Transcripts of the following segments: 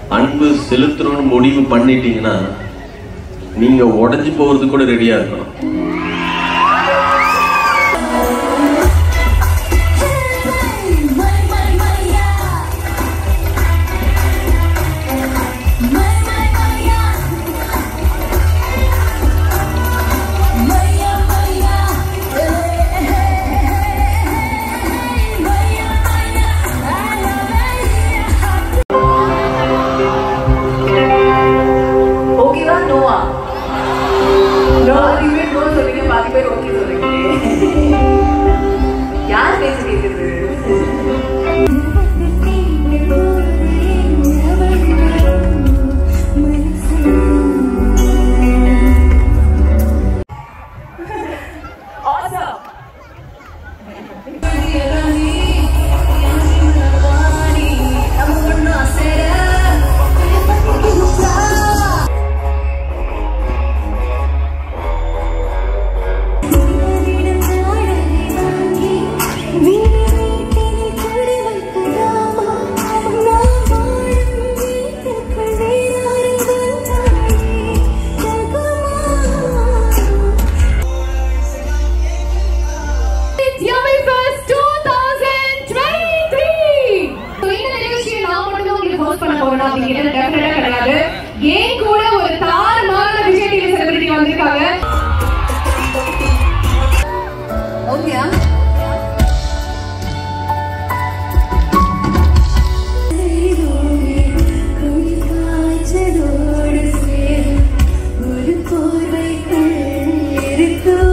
அன்பு செலுத்தணும்னு முடிவு பண்ணிட்டீங்கன்னா நீங்க உடைஞ்சு போறதுக்கு கூட ரெடியா இருக்கணும் ஓகேவா நோவா பாதி பேர் நோ சொல்றீங்க பாதி பேர் ஓகே சொல்றீங்க யார் பேச கேக்குது Awesome. It's Yummy Fest 2023! இந்த நிகழ்ச்சியை நான் மட்டும் உங்களுக்கு host பண்ண போறேனா அப்படிங்கிறது definite ஆ கிடையாது. என் கூட ஒரு தாறுமாறான விஜய் டிவி celebrity வந்திருக்காங்க. ஓகேயா ஒரு போர்வைக்குள் இருக்கும்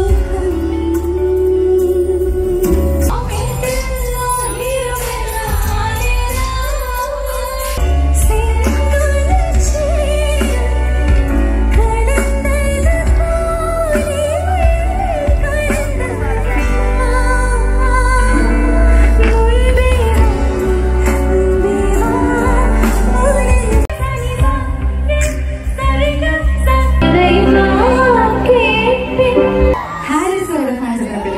ஹாரிஸோட ஃபேன்ஸ் என்ன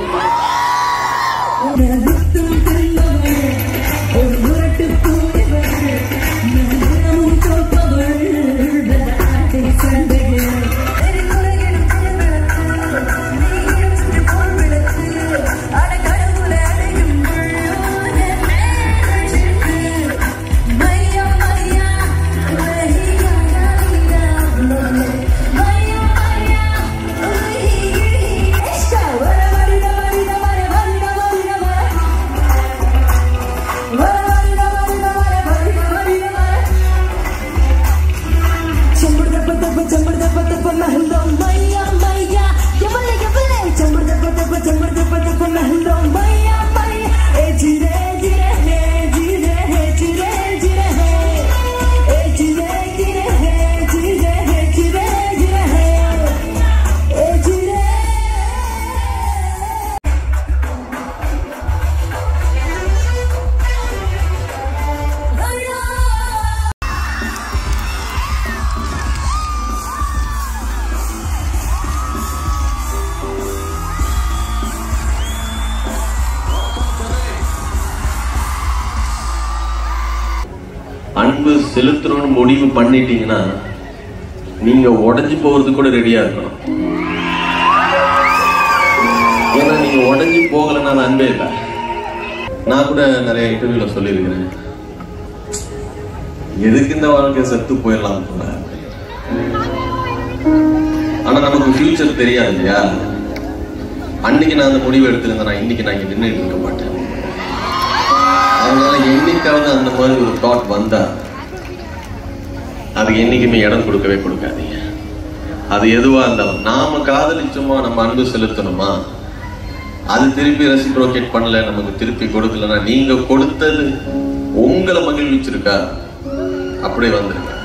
அன்பு செலுத்தணும்னு முடிவு பண்ணிட்டீங்கன்னா நீங்க உடைஞ்சு போறதுக்கு கூட ரெடியா இருக்கணும் ஏன்னா நீங்க உடைஞ்சு போகலைன்னா அது அன்பே இல்லை நான் கூட நிறைய இன்டர்வியூல சொல்லியிருக்கிறேன் எதுக்கு இந்த வாழ்க்கை செத்து போயிடலாம் போல ஆனா நமக்கு ஃபியூச்சர் தெரியாது இல்லையா அன்னைக்கு நான் அந்த முடிவு எடுத்திருந்தேன் நான் இன்னைக்கு நான் இங்க நின்றுட்டு இருக்க மாட்டேன் அதனால என்னைக்காவது அந்த மாதிரி ஒரு தாட் வந்தா அதுக்கு என்னைக்குமே இடம் கொடுக்கவே கொடுக்காதீங்க அது எதுவா இருந்தாலும் நாம காதலிச்சோமா நம்ம அன்பு செலுத்தணுமா அது திருப்பி ரெசிப்ரோகேட் பண்ணல நமக்கு திருப்பி கொடுக்கலன்னா நீங்க கொடுத்தது உங்களை மகிழ்விச்சிருக்கா அப்படியே வந்துருங்க